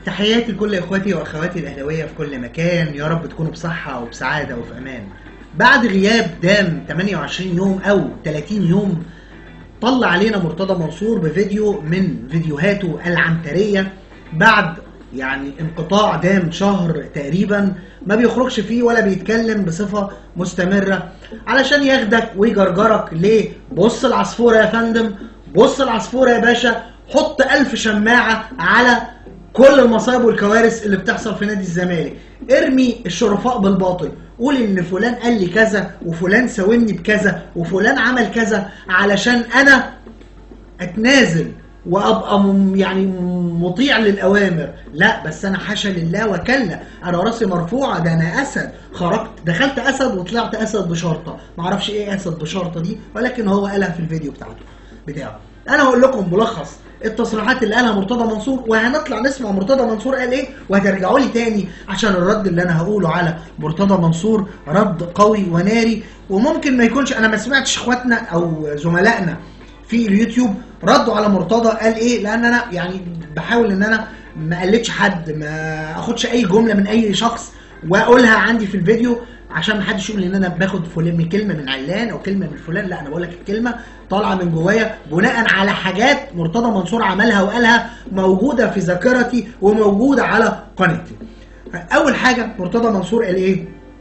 تحياتي لكل اخواتي واخواتي الاهلاويه في كل مكان يا رب تكونوا بصحه وبسعاده وفي امان بعد غياب دام 28 يوم او 30 يوم طلع علينا مرتضى منصور بفيديو من فيديوهاته العنتريه بعد يعني انقطاع دام شهر تقريبا ما بيخرجش فيه ولا بيتكلم بصفه مستمره علشان ياخدك ويجرجرك ليه بص العصفوره يا فندم بص العصفوره يا باشا حط ألف شماعه على كل المصايب والكوارث اللي بتحصل في نادي الزمالك ارمي الشرفاء بالباطل قول ان فلان قال لي كذا وفلان ساومني بكذا وفلان عمل كذا علشان انا اتنازل وابقى مم- يعني مطيع للاوامر لا بس انا حاشا لله وكلا انا راسي مرفوعه ده انا اسد خرجت دخلت اسد وطلعت اسد بشرطه معرفش ايه اسد بشرطه دي ولكن هو قالها في الفيديو بتاعته بتاعه انا هقول لكم ملخص التصريحات اللي قالها مرتضى منصور وهنطلع نسمع مرتضى منصور قال ايه وهترجعوا لي تاني عشان الرد اللي انا هقوله على مرتضى منصور رد قوي وناري وممكن ما يكونش انا ما سمعتش اخواتنا او زملائنا في اليوتيوب ردوا على مرتضى قال ايه لان انا يعني بحاول ان انا ما اقلدش حد ما اخدش اي جمله من اي شخص واقولها عندي في الفيديو عشان ما حدش يقول ان انا باخد فلان من كلمه من علان او كلمه من فلان لا انا بقول لك الكلمه طالعه من جوايا بناء على حاجات مرتضى منصور عملها وقالها موجوده في ذاكرتي وموجوده على قناتي اول حاجه مرتضى منصور قال ايه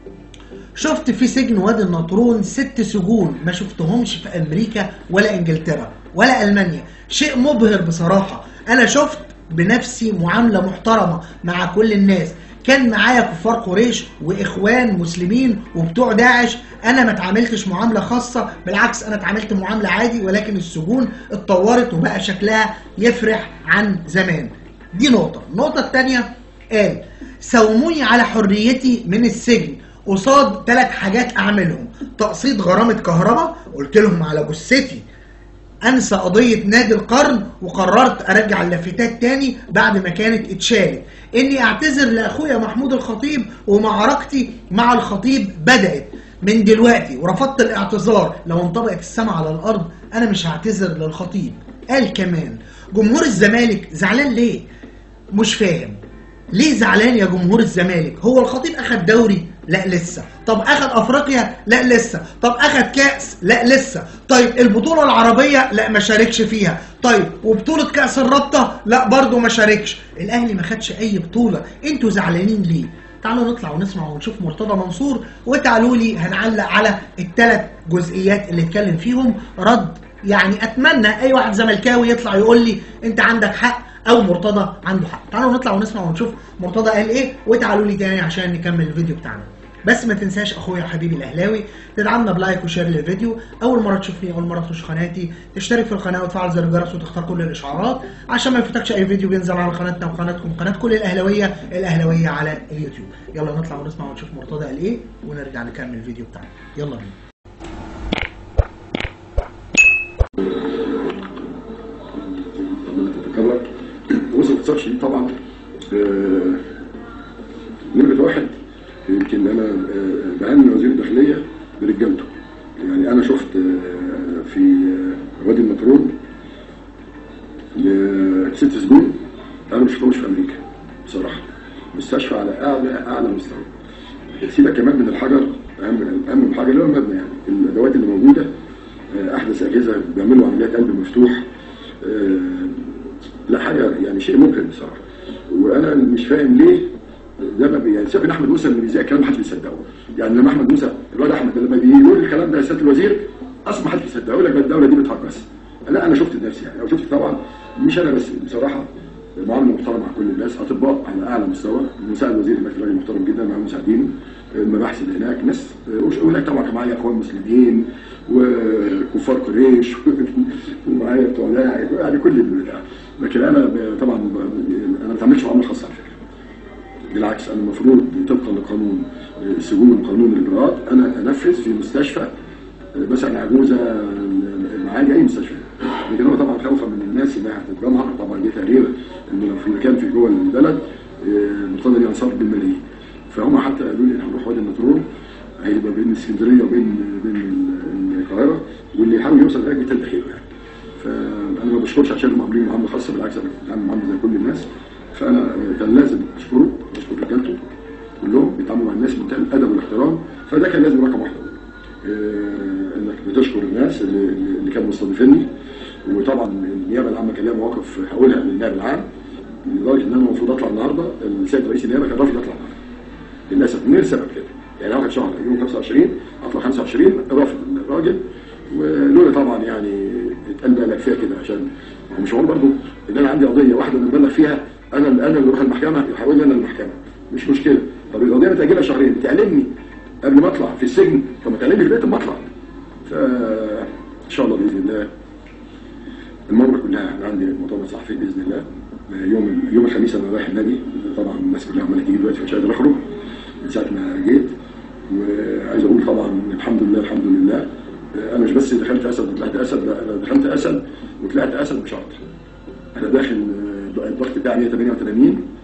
شفت في سجن وادي النطرون ست سجون ما شفتهمش في امريكا ولا انجلترا ولا المانيا شيء مبهر بصراحه انا شفت بنفسي معامله محترمه مع كل الناس كان معايا كفار قريش واخوان مسلمين وبتوع داعش انا ما اتعاملتش معامله خاصه بالعكس انا اتعاملت معامله عادي ولكن السجون اتطورت وبقى شكلها يفرح عن زمان دي نقطه النقطه الثانيه قال ساوموني على حريتي من السجن قصاد ثلاث حاجات اعملهم تقسيط غرامه كهرباء قلت لهم على جثتي انسى قضيه نادي القرن وقررت ارجع اللافتات تاني بعد ما كانت اتشالت اني اعتذر لاخويا محمود الخطيب ومعركتي مع الخطيب بدات من دلوقتي ورفضت الاعتذار لو انطبقت السماء على الارض انا مش هعتذر للخطيب قال كمان جمهور الزمالك زعلان ليه مش فاهم ليه زعلان يا جمهور الزمالك هو الخطيب اخد دوري لا لسه طب اخد افريقيا لا لسه طب اخد كاس لا لسه طيب البطوله العربيه لا ما شاركش فيها طيب وبطوله كاس الرابطه لا برضه ما شاركش الاهلي ما خدش اي بطوله انتوا زعلانين ليه تعالوا نطلع ونسمع ونشوف مرتضى منصور وتعالوا لي هنعلق على الثلاث جزئيات اللي اتكلم فيهم رد يعني اتمنى اي واحد زملكاوي يطلع يقول لي انت عندك حق او مرتضى عنده حق تعالوا نطلع ونسمع ونشوف مرتضى قال ايه وتعالوا لي تاني عشان نكمل الفيديو بتاعنا بس ما تنساش اخويا حبيبي الاهلاوي تدعمنا بلايك وشير للفيديو اول مره تشوفني اول مره تخش قناتي تشترك في القناه وتفعل زر الجرس وتختار كل الاشعارات عشان ما يفوتكش اي فيديو بينزل على قناتنا وقناتكم قناه كل الاهلاويه الاهلاويه على اليوتيوب يلا نطلع ونسمع ونشوف مرتضى قال ايه ونرجع نكمل الفيديو بتاعنا يلا بينا تتكرر وصل اتصال شديد طبعا آه، نمرة واحد يمكن انا آه، بعامل وزير الداخليه برجالته يعني انا شفت آه، في آه، وادي النطرون آه، ست سجون انا ما شفتهمش في امريكا بصراحه مستشفى على اعلى اعلى مستوى سيبك كمان من الحجر اهم اهم من الحجر اللي هو المبنى يعني الادوات اللي موجوده آه، احدث اجهزه بيعملوا عمليات قلب مفتوح آه، لا حاجه يعني شيء مبهر بصراحه وانا مش فاهم ليه ده ما بي- يعني سيبك من احمد موسى اللي بيذاكر الكلام محدش بيصدقه يعني لما احمد موسى الواد احمد لما بيقول الكلام ده يا سياده الوزير اصلا محدش بيصدقه يقول لك ده الدوله دي بتهجس لا انا شفت بنفسي يعني او شفت طبعا مش انا بس بصراحه معامله محترمه مع كل الناس اطباء على اعلى مستوى مساعد الوزير هناك راجل محترم جدا مع مساعدين المباحث اللي هناك ناس وهناك طبعا كان معايا اخوان مسلمين وكفار قريش ومعايا بتوع لاعب يعني كل البتاع لكن انا ب- طبعا ب- انا ما بتعاملش معامله خاصه على فكره بالعكس انا المفروض طبقا لقانون السجون قانون الاجراءات انا انفذ في مستشفى مثلا عجوزه معالي اي مستشفى لكن هو طبعا خوفا من الناس انها هتتجمهر طبعا جه تقرير ان لو في مكان في جوه البلد آه، مرتضى ليه انصار بالملايين فهم حتى قالوا لي هنروح وادي النطرون هيبقى بين اسكندريه وبين بين ال- القاهره واللي يحاول يوصل هناك بيتلت خيره يعني فانا ما بشكرش عشان هم عاملين معامله خاصه بالعكس انا كنت عامل معامله زي كل الناس فانا كان لازم اشكره واشكر رجالته كلهم بيتعاملوا مع الناس بمنتهى الادب والاحترام فده كان لازم رقم واحد آه، انك بتشكر الناس اللي, اللي كانوا مستضيفيني وطبعا النيابه العامه كان لها مواقف هقولها للنائب العام لدرجه ان انا المفروض اطلع النهارده السيد رئيس النيابه كان رافض يطلع النهارده للاسف من سبب كده يعني واخد شهر يوم 25 اطلع 25 رافض الراجل ولولا طبعا يعني اتقال بقى لا كفايه كده عشان هو مش معقول برضه ان انا عندي قضيه واحده اللي مبلغ فيها انا انا اللي اروح المحكمه يحولني انا المحكمه مش مشكله طب القضيه متاجلها شهرين بتعلمني قبل ما اطلع في السجن طب ما تعلمني في البيت اما اطلع فان شاء الله باذن الله المره كلها انا عندي مؤتمر صحفي باذن الله يوم يوم الخميس انا رايح النادي طبعا الناس كلها عماله تيجي دلوقتي مش قادر اخرج من ساعه ما جيت وعايز اقول طبعا الحمد لله الحمد لله انا مش بس دخلت اسد وطلعت اسد لا انا دخلت اسد وطلعت اسد مش اكتر انا داخل آه، الضغط بتاعي 188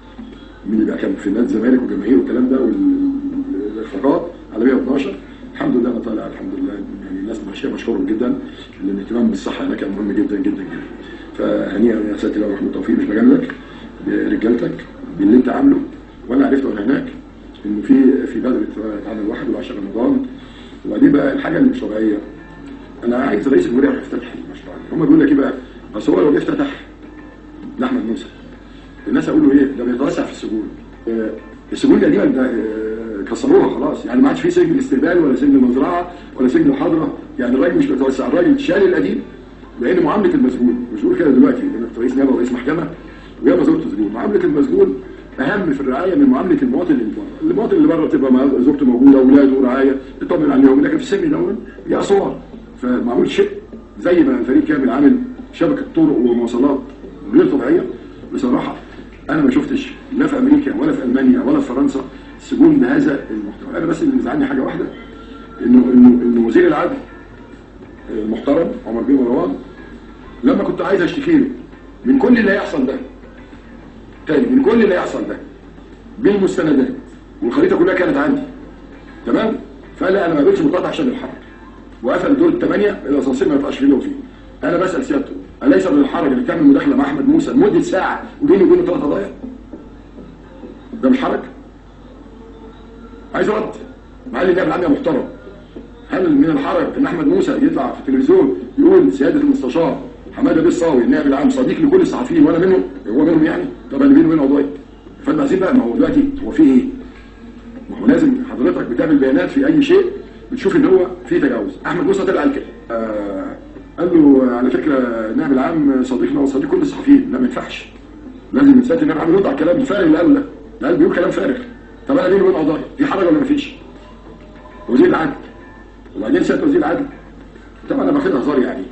من اللي بقى كان في نادي الزمالك والجماهير والكلام ده والاخفاقات على 112 الحمد لله انا طالع الحمد لله يعني الناس ماشيه بشكرهم جدا لان الاهتمام بالصحه هناك كان مهم جدا جدا جدا فهنيئا يا سيدي الله ورحمه التوفيق مش بجاملك برجالتك باللي انت عامله وانا عرفت وانا هناك انه في في بدر اتعمل 21 رمضان وبعدين بقى الحاجه اللي مش طبيعيه انا عايز رئيس الجمهوريه يروح يفتتح المشروع هم بيقول لك ايه بقى بس هو لو جه افتتح لاحمد موسى الناس هيقولوا ايه ده بيتوسع في السجون آه، السجون القديمه ده آه، كسروها خلاص يعني ما عادش في سجن استقبال ولا سجن مزرعه ولا سجن حضره يعني الراجل مش بيتوسع الراجل شال القديم لان معامله المسجون مش بقول كده دلوقتي انا كنت رئيس نيابه ورئيس محكمه وياما زرت سجون معامله المسجون اهم في الرعايه من معامله المواطن اللي بره المواطن اللي بره تبقى مع- زوجته موجوده اولاده رعايه تطمن عليهم لكن في السجن الاول ليها صور فمعمول شيء زي ما الفريق كامل عامل شبكه طرق ومواصلات غير طبيعيه بصراحه انا ما شفتش لا في امريكا ولا في المانيا ولا في فرنسا سجون بهذا المحتوى انا بس اللي مزعلني حاجه واحده انه انه انه وزير العدل المحترم عمر بن مروان لما كنت عايز اشتكي له من كل اللي هيحصل ده تاني من كل اللي هيحصل ده بالمستندات والخريطه كلها كانت عندي تمام فقال لا انا ما قابلتش مقاطعه عشان الحرب وقفل دول الثمانيه الاسانسير ما يبقاش فيه لو فيه انا بسال سيادته اليس من الحرج اللي تعمل مداخله مع احمد موسى لمده ساعه وبيني وبينه ثلاث قضايا ده مش حرج عايز رد معالي النائب العام يا محترم هل من الحرج ان احمد موسى يطلع في التلفزيون يقول سياده المستشار حماده بيه الصاوي النائب العام صديق لكل الصحفيين وانا منهم هو منهم يعني طب اللي بينه وبين قضايا فاحنا عايزين بقى ما هو دلوقتي هو في ايه؟ ما هو لازم حضرتك بتعمل بيانات في اي شيء بتشوف ان هو في تجاوز احمد موسى طلع قال كده آه قال له على فكره النائب العام صديقنا وصديق كل الصحفيين لا ما ينفعش لازم من ساعه النائب العام يرد على الكلام الفارغ اللي قاله ده ده قال بيقول كلام فارغ طب انا بيني وبين قضايا في حرج ولا ما فيش؟ وزير العدل وبعدين سياده وزير العدل طبعا انا باخدها هزار يعني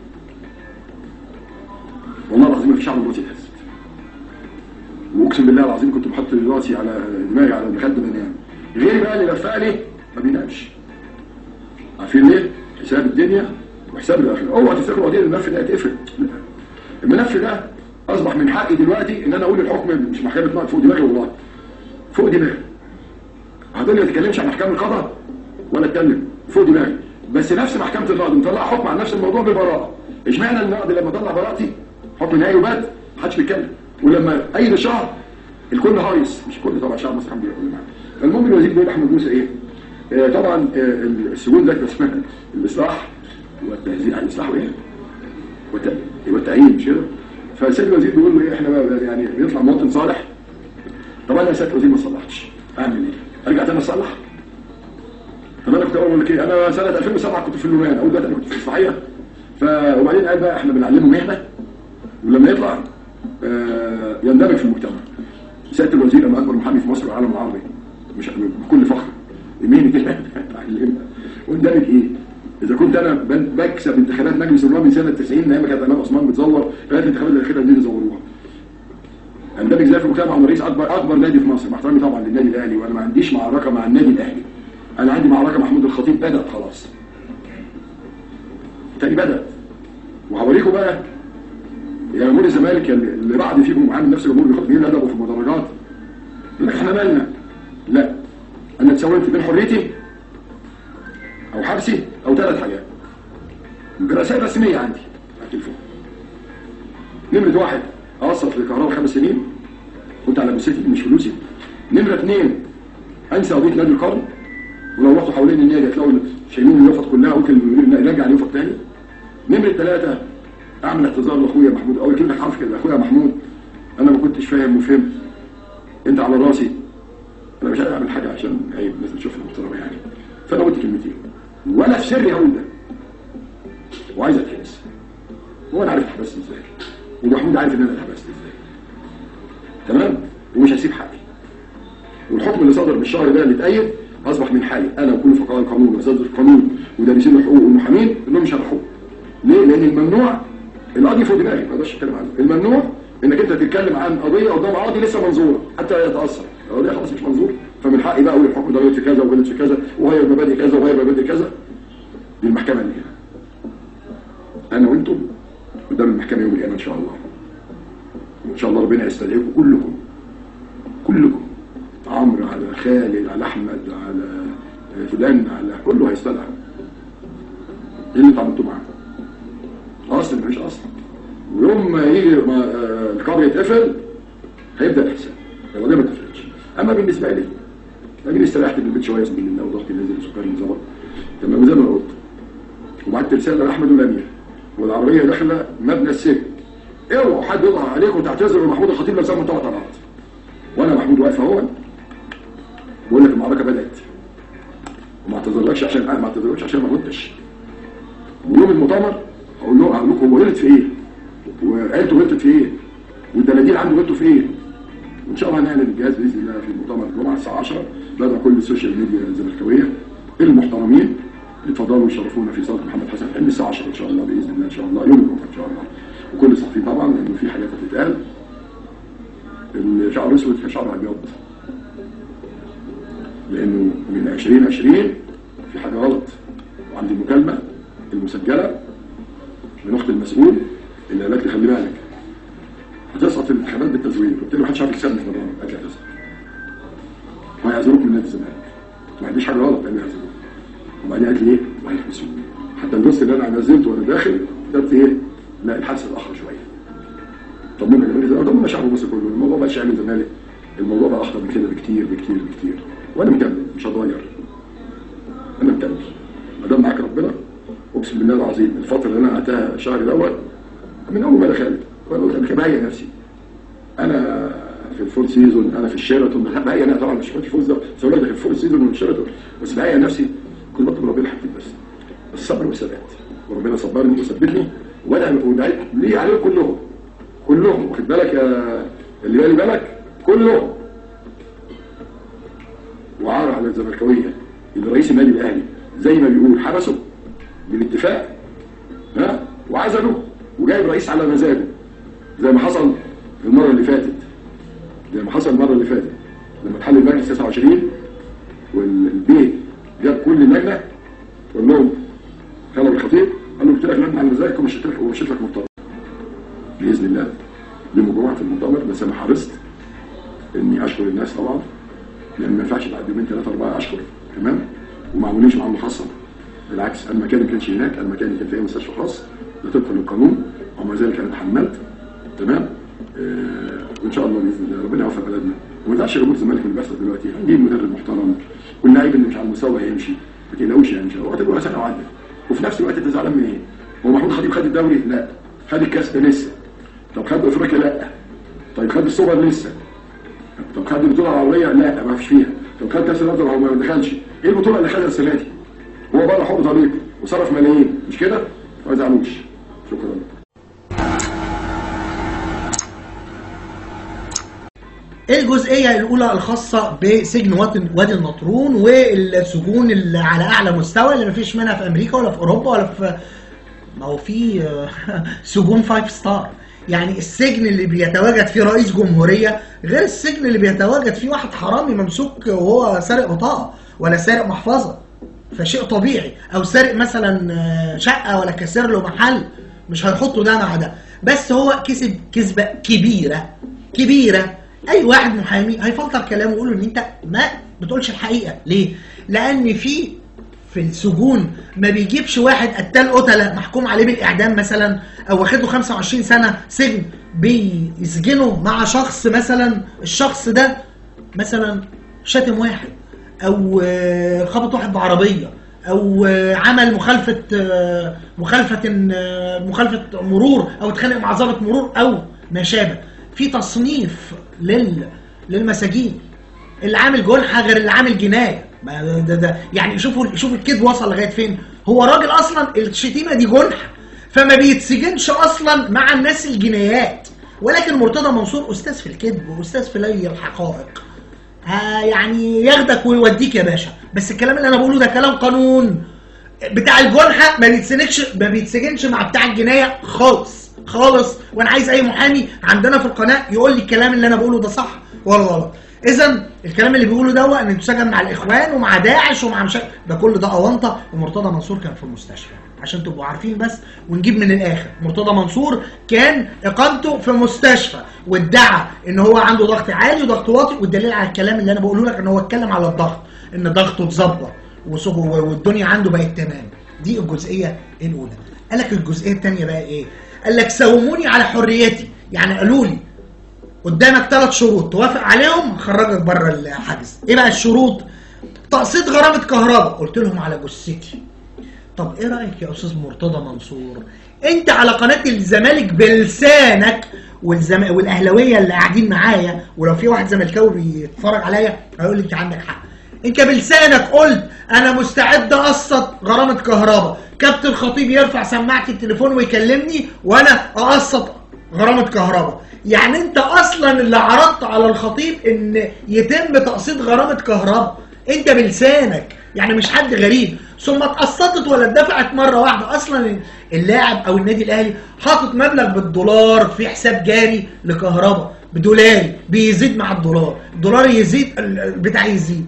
والله العظيم ما في شعب دلوقتي اتهز واقسم بالله العظيم كنت بحط راسي على دماغي على المخده بنام غيري بقى اللي لفقني ما بينامش عارفين ليه؟ حساب الدنيا وحساب الاخره اوعى تفتكروا قضيه الملف ده هيتقفل لا. الملف ده اصبح من حقي دلوقتي ان انا اقول الحكم مش محكمه نقد فوق دماغي والله فوق دماغي هتقول لي ما تتكلمش عن احكام القضاء ولا اتكلم فوق دماغي بس نفس محكمه النقد مطلع حكم عن نفس الموضوع ببراءه اشمعنى النقد لما طلع براءتي حكم نهائي وبات محدش بيتكلم ولما اي شهر الكل هايص مش كل طبعا شعب مصر الحمد لله كل معاه المهم الوزير بيقول احمد موسى ايه آه طبعا آه السجون ده اسمها الاصلاح والتهذيب يعني الاصلاح وايه والت- والتعيين مش كده فسيد الوزير بيقول له ايه احنا بقى يعني بيطلع مواطن صالح طب انا يا سياده الوزير ما صلحتش اعمل ايه ارجع تاني اصلح طب انا كنت اقول لك ايه انا سنه 2007 كنت في اللومان اول دلوقتي انا كنت في الصحيه ف وبعدين قال بقى احنا بنعلمه مهنه ولما يطلع آه، يندمج في المجتمع سياده الوزير انا اكبر محامي في مصر والعالم العربي مش بكل فخر مهنه كده اتعلمها واندمج ايه اذا كنت انا بن- بكسب انتخابات مجلس النواب من سنه 90 ايام ما كانت امام عثمان بتزور لغايه الانتخابات الاخيره دي زوروها اندمج ازاي في المجتمع وانا رئيس اكبر اكبر نادي في مصر مع احترامي طبعا للنادي الاهلي وانا ما عنديش معركه مع النادي الاهلي انا عندي معركه محمود الخطيب بدات خلاص تاني بدات وهوريكم بقى يا جمهور الزمالك يا اللي اللي بعد فيكم عامل نفس جمهور الخطيبين ادبه في المدرجات يقول لك احنا مالنا لا انا اتساومت بين حريتي او حبسي او ثلاث حاجات رسائل رسميه عندي على التليفون نمرة واحد اوصف للكهرباء خمس سنين كنت على جثتي مش فلوسي نمره اثنين انسى قضيه نادي القرن ولو رحتوا حوالين النادي هتلاقوا شايلين اليافط كلها ممكن نرجع اليافط تاني نمره ثلاثه اعمل اعتذار لاخويا محمود اول كلمه حرف كده اخويا محمود انا ما كنتش فاهم وفهمت انت على راسي انا مش عايز اعمل حاجه عشان عيب الناس بتشوفني محترمه يعني فانا قلت كلمتين ولا في سري هقول ده وعايز اتحبس هو انا عارف اتحبست ازاي ومحمود عارف ان انا اتحبست ازاي تمام ومش هسيب حقي والحكم اللي صدر بالشهر ده اللي اتأيد اصبح من حالي انا وكل فقهاء القانون واساتذه القانون ودارسين الحقوق والمحامين انهم مش هيروحوا ليه؟ لان الممنوع القاضي فوق دماغي ما اقدرش اتكلم عنه الممنوع انك انت تتكلم عن قضيه قدام قاضي لسه منظوره حتى يتاثر القضيه خلاص مش منظور فمن حقي بقى اقول الحكم ده غلط في كذا وغلط في كذا وغير مبادئ كذا وغير مبادئ كذا دي المحكمه اللي هنا انا وانتم قدام المحكمه يوم القيامه ان شاء الله وان شاء الله ربنا يستدعيكم كلكم كلكم عمرو على خالد على احمد على فلان على كله هيستدعى ايه اللي انتوا عملتوه معاه؟ اصل مفيش اصل ويوم ما يجي ما آه، القبر يتقفل هيبدا الحساب القضيه ما اتقفلتش اما بالنسبه لي اجي استريحت من البيت شويه سبيل الله وضغطي نزل وسكري ظبط تمام وزي ما أنا قلت وبعت رساله لاحمد والامير والعربيه داخله مبنى السجن اوعوا حد يضغط عليكم وتعتذروا لمحمود الخطيب لو سموا ثلاث طلعات وانا محمود واقف اهو بقول لك المعركه بدات وما اعتذرلكش عشان انا ما اعتذرلكش عشان ما غلطتش ويوم المؤتمر اقول له هقول لكم هو غلط في ايه وعيلته غلطت في ايه والدلاديل عنده غلطوا في ايه وان شاء الله هنعلن الجهاز باذن الله في المؤتمر الجمعه الساعه 10 بدأ كل السوشيال ميديا الزملكاويه المحترمين يتفضلوا يشرفونا في صاله محمد حسن حلمي الساعه 10 ان شاء الله باذن الله ان شاء الله يوم الجمعه ان شاء الله وكل الصحفيين طبعا لانه في حاجات هتتقال الشعر اسود كشعر ابيض لانه من 2020 في حاجه غلط وعندي مكالمه المسجله من اخت المسؤول اللي قالت لي خلي بالك هتسقط الانتخابات بالتزوير قلت له محدش عارف يكسبني في الرابع قالت لي هتسقط وهيعزلوك من نادي الزمالك ما عنديش حاجه غلط قال لي هيعزلوك وبعدين قالت لي ايه وهيحبسوك حتى الجزء اللي انا نزلته وانا داخل قلت ايه لا الحبس اتاخر شويه طمنا جماهير الزمالك طمنا شعب مصر كله الموضوع بقى شعب الزمالك الموضوع بقى اخطر من كده بكتير بكتير بكتير وانا مكمل مش هتغير انا مكمل ما دام معاك ربنا اقسم بالله العظيم الفتره اللي انا قعدتها شهر دوت من اول ما دخلت وانا قلت انا بهيئ نفسي انا في الفول سيزون انا في الشيراتون بهيئ انا طبعا مش في الفوز ده بس انا في الفول سيزون والشيراتون بس بهيئ نفسي كنت بطلب ربنا حاجتين بس الصبر والثبات وربنا صبرني وثبتني وانا ودعيت ليه عليهم كلهم كلهم واخد بالك يا اللي بالي بالك كلهم وعار على الزملكاويه اللي رئيس النادي الاهلي زي ما بيقول حبسه بالاتفاق ها وعزله وجايب رئيس على مزاجه زي ما حصل المره اللي فاتت زي ما حصل المره اللي فاتت لما اتحل المجلس 29 والبيت جاب كل اللجنه وقال لهم طلب الخطيب قال له قلت لك لجنه على مزاجك ومشيت لك ومشيت لك مضطر باذن الله يوم الجمعه في المؤتمر بس انا حرصت اني اشكر الناس طبعا لان ما ينفعش بعد يومين ثلاثه اربعه اشكر تمام وما عملوش معامله خاصه بالعكس انا مكاني ما كانش هناك انا مكاني كان في أي مستشفى خاص ده طبقا للقانون ومع ذلك انا اتحملت تمام آه وان شاء الله باذن الله ربنا يوفق بلدنا وما تزعلش جمهور الزمالك من اللي بيحصل دلوقتي هنجيب مدرب محترم واللاعب اللي مش على المستوى هيمشي ما تقلقوش يعني ان شاء الله وقت سنه وعدت وفي نفس الوقت انت زعلان من ايه؟ هو محمود خطيب خد الدوري؟ لا خد الكاس ده لسه طب خد افريقيا؟ لا طيب خد السوبر لسه طب خد البطوله العربيه؟ لا ما فيش فيها طب خد كاس الارض هو ما دخلش ايه البطوله اللي خدها السنه دي؟ هو بقى حر طريق وصرف ملايين مش كده؟ ما يزعلوش شكرا الجزئية الأولى الخاصة بسجن واد- وادي النطرون والسجون اللي على أعلى مستوى اللي مفيش منها في أمريكا ولا في أوروبا ولا في ما هو في آه، سجون فايف ستار يعني السجن اللي بيتواجد فيه رئيس جمهورية غير السجن اللي بيتواجد فيه واحد حرامي ممسوك وهو سارق بطاقة ولا سارق محفظة فشيء طبيعي أو سارق مثلا آه، شقة ولا كسر له محل مش هيحطوا ده مع ده بس هو كسب كسبة كبيرة كبيرة اي واحد محامي هيفلتر كلامه ويقول له ان انت ما بتقولش الحقيقه ليه لان في في السجون ما بيجيبش واحد قتال قتله محكوم عليه بالاعدام مثلا او واخد له 25 سنه سجن بيسجنه مع شخص مثلا الشخص ده مثلا شتم واحد او آه، خبط واحد بعربيه او آه، عمل مخالفه آه، مخالفه آه، مخالفه مرور او اتخانق مع ضابط مرور او ما شابه في تصنيف لل للمساجين اللي عامل جنحه غير اللي عامل جنايه ما ده, ده, ده يعني شوفوا شوفوا الكذب وصل لغايه فين هو راجل اصلا الشتيمه دي جنحه فما بيتسجنش اصلا مع الناس الجنايات ولكن مرتضى منصور استاذ في الكذب واستاذ في لي الحقائق ها يعني ياخدك ويوديك يا باشا بس الكلام اللي انا بقوله ده كلام قانون بتاع الجنحه ما بيتسجنش ما بيتسجنش مع بتاع الجنايه خالص خالص وانا عايز اي محامي عندنا في القناه يقول لي الكلام اللي انا بقوله ده صح ولا غلط اذا الكلام اللي بيقوله ده ان اتسجن مع الاخوان ومع داعش ومع مش ده كل ده اونطه ومرتضى منصور كان في المستشفى عشان تبقوا عارفين بس ونجيب من الاخر مرتضى منصور كان اقامته في مستشفى وادعى ان هو عنده ضغط عالي وضغط واطي والدليل على الكلام اللي انا بقوله لك ان هو اتكلم على الضغط ان ضغطه اتظبط وص- والدنيا عنده بقت تمام دي الجزئيه الاولى قال لك الجزئيه الثانيه بقى ايه قال لك ساوموني على حريتي يعني قالوا لي قدامك ثلاث شروط توافق عليهم هخرجك بره الحجز ايه بقى الشروط تقسيط غرامه كهرباء قلت لهم على جثتي طب ايه رايك يا استاذ مرتضى منصور انت على قناه الزمالك بلسانك والزم... والاهلاويه اللي قاعدين معايا ولو في واحد زملكاوي بيتفرج عليا هيقول لي انت عندك حق انت بلسانك قلت انا مستعد اقسط غرامه كهرباء كابتن خطيب يرفع سماعه التليفون ويكلمني وانا اقسط غرامه كهرباء يعني انت اصلا اللي عرضت على الخطيب ان يتم تقسيط غرامه كهرباء انت بلسانك يعني مش حد غريب ثم اتقسطت ولا اتدفعت مره واحده اصلا اللاعب او النادي الاهلي حاطط مبلغ بالدولار في حساب جاري لكهرباء بدولاري بيزيد مع الدولار الدولار يزيد البتاع يزيد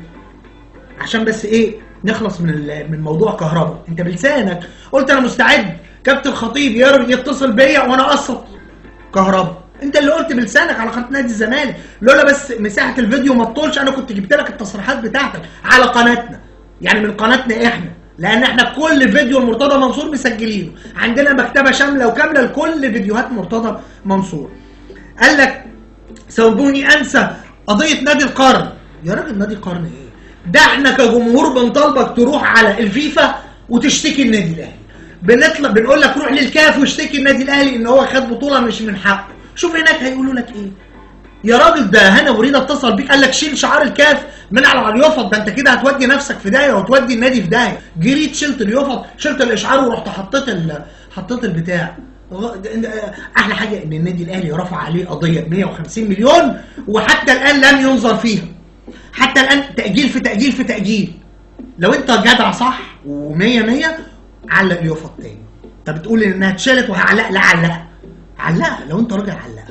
عشان بس ايه نخلص من ال- من موضوع كهرباء انت بلسانك قلت انا مستعد كابتن خطيب ير- يتصل بيا وانا اقسط كهرباء انت اللي قلت بلسانك على قناه نادي الزمالك لولا بس مساحه الفيديو ما تطولش انا كنت جبت لك التصريحات بتاعتك على قناتنا يعني من قناتنا احنا لان احنا كل فيديو لمرتضى منصور مسجلينه عندنا مكتبه شامله وكامله لكل فيديوهات مرتضى منصور قال لك سوبوني انسى قضيه نادي القرن يا راجل نادي القرن ايه ده احنا كجمهور بنطالبك تروح على الفيفا وتشتكي النادي الاهلي بنطلع بنقول لك روح للكاف واشتكي النادي الاهلي ان هو خد بطوله مش من حقه شوف هناك هيقولوا لك ايه يا راجل ده هنا مريد اتصل بيك قال لك شيل شعار الكاف من على اليوفط ده انت كده هتودي نفسك في داهيه وتودي النادي في داهيه جريت شلت اليوفط شلت الاشعار ورحت حطيت ال... حطيت البتاع غ- احلى حاجه ان النادي الاهلي رفع عليه قضيه ب 150 مليون وحتى الان لم ينظر فيها حتى الان تاجيل في تاجيل في تاجيل لو انت جدع صح و100 100 علق اليوفط تاني انت بتقول انها اتشالت وهعلق لا علقها علقها لو انت راجل علقها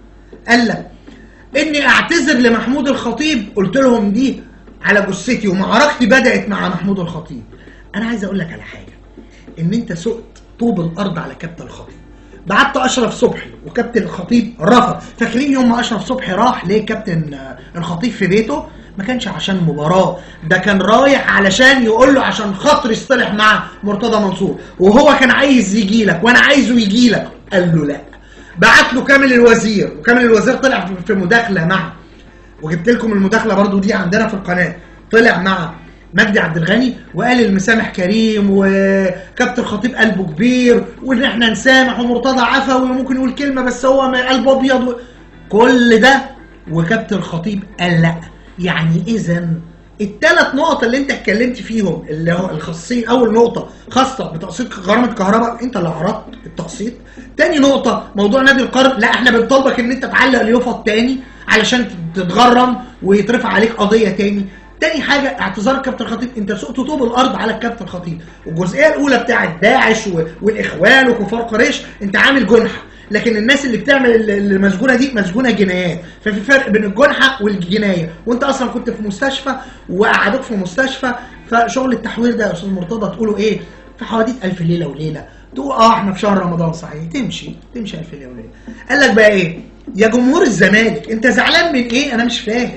قال لك اني اعتذر لمحمود الخطيب قلت لهم دي على جثتي ومعركتي بدات مع محمود الخطيب انا عايز اقول لك على حاجه ان انت سقت طوب الارض على كابتن الخطيب بعت اشرف صبحي وكابتن الخطيب رفض فاكرين يوم ما اشرف صبحي راح ليه كابتن آه، الخطيب في بيته ما كانش عشان مباراه ده كان رايح علشان يقول له عشان خاطر يصطلح مع مرتضى منصور وهو كان عايز يجي لك وانا عايزه يجي لك قال له لا بعت له كامل الوزير وكامل الوزير طلع في- في مداخله معه وجبت لكم المداخله برضو دي عندنا في القناه طلع مع مجدي عبد الغني وقال المسامح كريم وكابتن خطيب قلبه كبير وان احنا نسامح ومرتضى عفوي وممكن يقول كلمه بس هو ما قلبه ابيض و... كل ده وكابتن الخطيب قال لا يعني اذا الثلاث نقط اللي انت اتكلمت فيهم اللي هو الخاصين اول نقطه خاصه بتقسيط غرامه كهرباء انت اللي عرضت التقسيط تاني نقطه موضوع نادي القرن لا احنا بنطالبك ان انت تعلق اليوفط تاني علشان تتغرم ويترفع عليك قضيه تاني تاني حاجه اعتذار الكابتن خطيب انت سقت طوب الارض على الكابتن خطيب والجزئيه الاولى بتاعت داعش و- والاخوان وكفار قريش انت عامل جنحه لكن الناس اللي بتعمل ال- المسجونه دي مسجونه جنايات ففي فرق بين الجنحه والجنايه وانت اصلا كنت في مستشفى وقعدوك في مستشفى فشغل التحوير ده يا استاذ مرتضى تقولوا ايه في حواديت الف ليله وليله تقول اه احنا في شهر رمضان صحيح تمشي تمشي الف ليله وليله قال لك بقى ايه يا جمهور الزمالك انت زعلان من ايه انا مش فاهم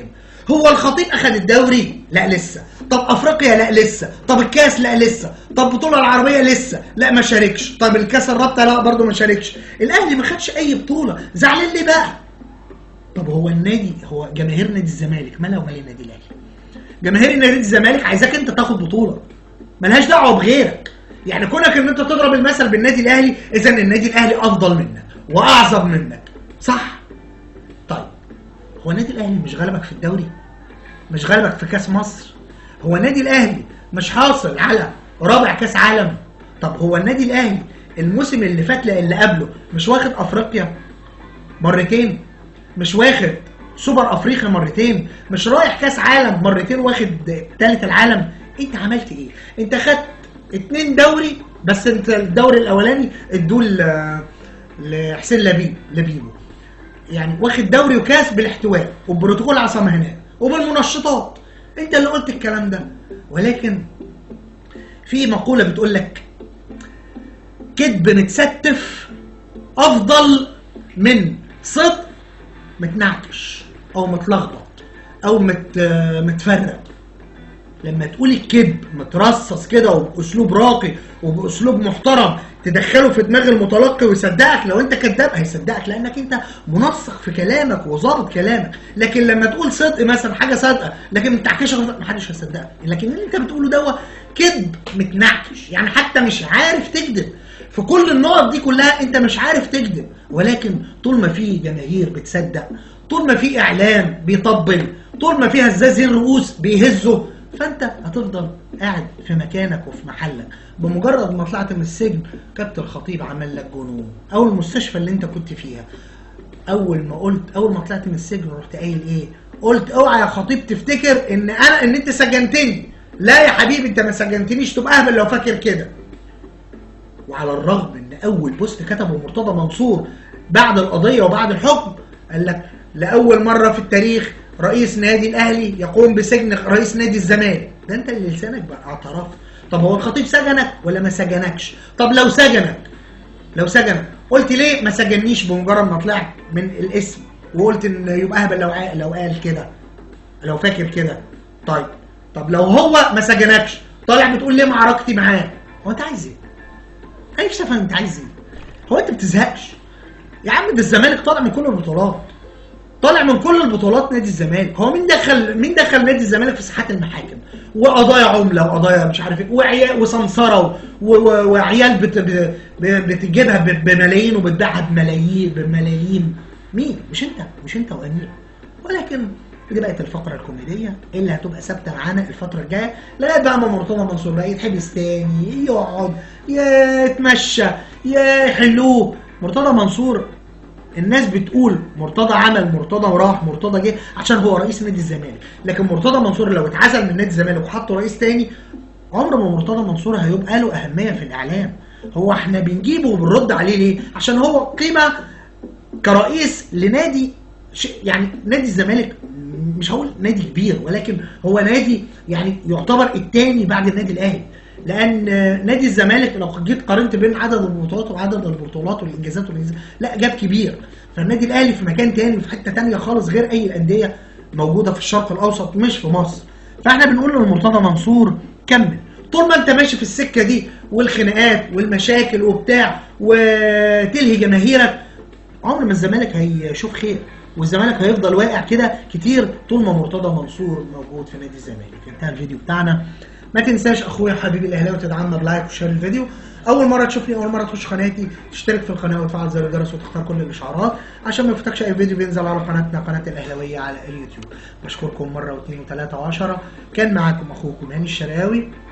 هو الخطيب اخذ الدوري لا لسه طب افريقيا لا لسه طب الكاس لا لسه طب البطوله العربيه لسه لا ما شاركش طب الكاس الرابطه لا برضه ما شاركش الاهلي ما خدش اي بطوله زعلان ليه بقى طب هو النادي هو جماهير نادي الزمالك مالها ومال النادي الاهلي جماهير نادي الزمالك عايزاك انت تاخد بطوله ملهاش دعوه بغيرك يعني كونك ان انت تضرب المثل بالنادي الاهلي اذا النادي الاهلي افضل منك واعظم منك صح طيب هو النادي الاهلي مش غلبك في الدوري مش غلبك في كاس مصر هو النادي الاهلي مش حاصل على رابع كاس عالم طب هو النادي الاهلي الموسم اللي فات لا اللي قبله مش واخد افريقيا مرتين مش واخد سوبر افريقيا مرتين مش رايح كاس عالم مرتين واخد ثالث العالم انت عملت ايه انت خدت اتنين دوري بس انت الدوري الاولاني ادوه ل- لحسين لبيب لبيبو يعني واخد دوري وكاس بالاحتواء وبروتوكول عصام هناء وبالمنشطات انت اللي قلت الكلام ده ولكن في مقولة بتقول لك كذب متستف افضل من صدق متنعكش او متلخبط او مت متفرق لما تقول الكذب مترصص كده وباسلوب راقي وباسلوب محترم تدخله في دماغ المتلقي ويصدقك لو انت كذاب هيصدقك لانك انت منسق في كلامك وظابط كلامك لكن لما تقول صدق مثلا حاجه صادقه لكن ما بتعكش محدش هيصدقك لكن اللي انت بتقوله دوت كذب متنعكش يعني حتى مش عارف تكذب في كل النقط دي كلها انت مش عارف تكذب ولكن طول ما في جماهير بتصدق طول ما في اعلام بيطبل طول ما في هزازين رؤوس بيهزوا فانت هتفضل قاعد في مكانك وفي محلك بمجرد ما طلعت من السجن كابتن الخطيب عمل لك جنون او المستشفى اللي انت كنت فيها اول ما قلت اول ما طلعت من السجن رحت قايل ايه قلت اوعى يا خطيب تفتكر ان انا ان انت سجنتني لا يا حبيبي انت ما سجنتنيش تبقى اهبل لو فاكر كده وعلى الرغم ان اول بوست كتبه مرتضى منصور بعد القضيه وبعد الحكم قال لك لاول مره في التاريخ رئيس نادي الاهلي يقوم بسجن رئيس نادي الزمالك ده انت اللي لسانك بقى اعترف طب هو الخطيب سجنك ولا ما سجنكش طب لو سجنك لو سجنك قلت ليه ما سجنيش بمجرد ما طلعت من الاسم وقلت ان يبقى اهبل لو عا- لو قال كده لو فاكر كده طيب طب لو هو ما سجنكش طالع بتقول ليه معركتي معاه هو انت عايز ايه انا نفسي افهم انت عايز ايه هو انت بتزهقش يا عم ده الزمالك طالع من كل البطولات طالع من كل البطولات نادي الزمالك هو مين دخل مين دخل نادي الزمالك في ساحات المحاكم وقضايا عمله وقضايا مش عارف ايه وعيال وسمسره و- و- وعيال بت ب- ب- بتجيبها ب- بملايين وبتبيعها بملايين بملايين مين مش انت مش انت وامير ولكن دي بقت الفقره الكوميديه اللي هتبقى ثابته معانا الفتره الجايه لغايه بقى ما مرتضى منصور بقى يتحبس تاني يقعد يتمشى يحلوه مرتضى منصور الناس بتقول مرتضى عمل مرتضى وراح مرتضى جه عشان هو رئيس نادي الزمالك لكن مرتضى منصور لو اتعزل من نادي الزمالك وحطوا رئيس تاني عمر ما مرتضى منصور هيبقى له اهميه في الاعلام هو احنا بنجيبه وبنرد عليه ليه عشان هو قيمه كرئيس لنادي ش- يعني نادي الزمالك مش هقول نادي كبير ولكن هو نادي يعني يعتبر الثاني بعد النادي الاهلي لان نادي الزمالك لو جيت قارنت بين عدد البطولات وعدد البطولات والانجازات والإنجازات لا جاب كبير فالنادي الاهلي في مكان تاني وفي حته تانيه خالص غير اي الانديه موجوده في الشرق الاوسط مش في مصر فاحنا بنقول لمرتضى منصور كمل طول ما انت ماشي في السكه دي والخناقات والمشاكل وبتاع وتلهي جماهيرك عمر ما الزمالك هيشوف خير والزمالك هيفضل واقع كده كتير طول ما مرتضى منصور موجود في نادي الزمالك انتهى الفيديو بتاعنا ما تنساش اخويا حبيبي الاهلاوي تدعمنا بلايك وشير الفيديو اول مره تشوفني اول مره تخش قناتي تشترك في القناه وتفعل زر الجرس وتختار كل الاشعارات عشان ما يفوتكش اي فيديو بينزل على قناتنا قناه الاهلاويه على اليوتيوب بشكركم مره واثنين وثلاثه وعشرة كان معاكم اخوكم هاني الشراوي